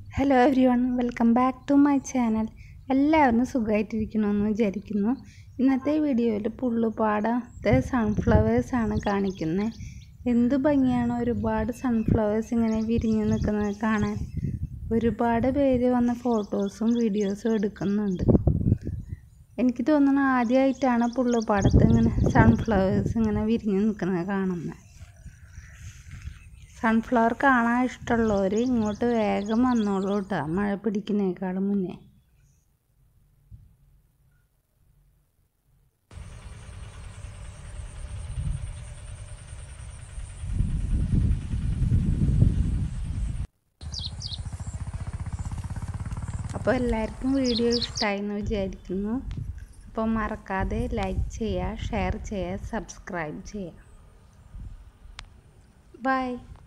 hello everyone welcome back to my channel എല്ലാവരും സുഖമായിട്ടിരിക്കണമെന്ന് വിചാരിക്കുന്നു ഇന്നത്തെ വീഡിയോയിൽ പുള്ളുപാടത്തെ സൺഫ്ലവേഴ്സാണ് കാണിക്കുന്നത് എന്ത് ഭംഗിയാണ് ഒരുപാട് സൺഫ്ലവേഴ്സ് ഇങ്ങനെ വിരിഞ്ഞ് നിൽക്കുന്നത് കാണാൻ ഒരുപാട് പേര് വന്ന ഫോട്ടോസും വീഡിയോസും എടുക്കുന്നുണ്ട് എനിക്ക് തോന്നുന്നു ആദ്യമായിട്ടാണ് പുള്ളുപാടത്ത് ഇങ്ങനെ സൺഫ്ലവേഴ്സ് ഇങ്ങനെ വിരിഞ്ഞ് നിൽക്കുന്നത് കാണുന്നത് സൺഫ്ലവർ കാണാൻ ഇഷ്ടമുള്ളവർ ഇങ്ങോട്ട് വേഗം വന്നോളൂ കേട്ടോ മഴ പിടിക്കുന്നേക്കാളും മുന്നേ അപ്പോൾ എല്ലാവർക്കും വീഡിയോ ഇഷ്ടമായി എന്ന് വിചാരിക്കുന്നു അപ്പോൾ മറക്കാതെ ലൈക്ക് ചെയ്യുക ഷെയർ ചെയ്യുക സബ്സ്ക്രൈബ് ചെയ്യുക ബൈ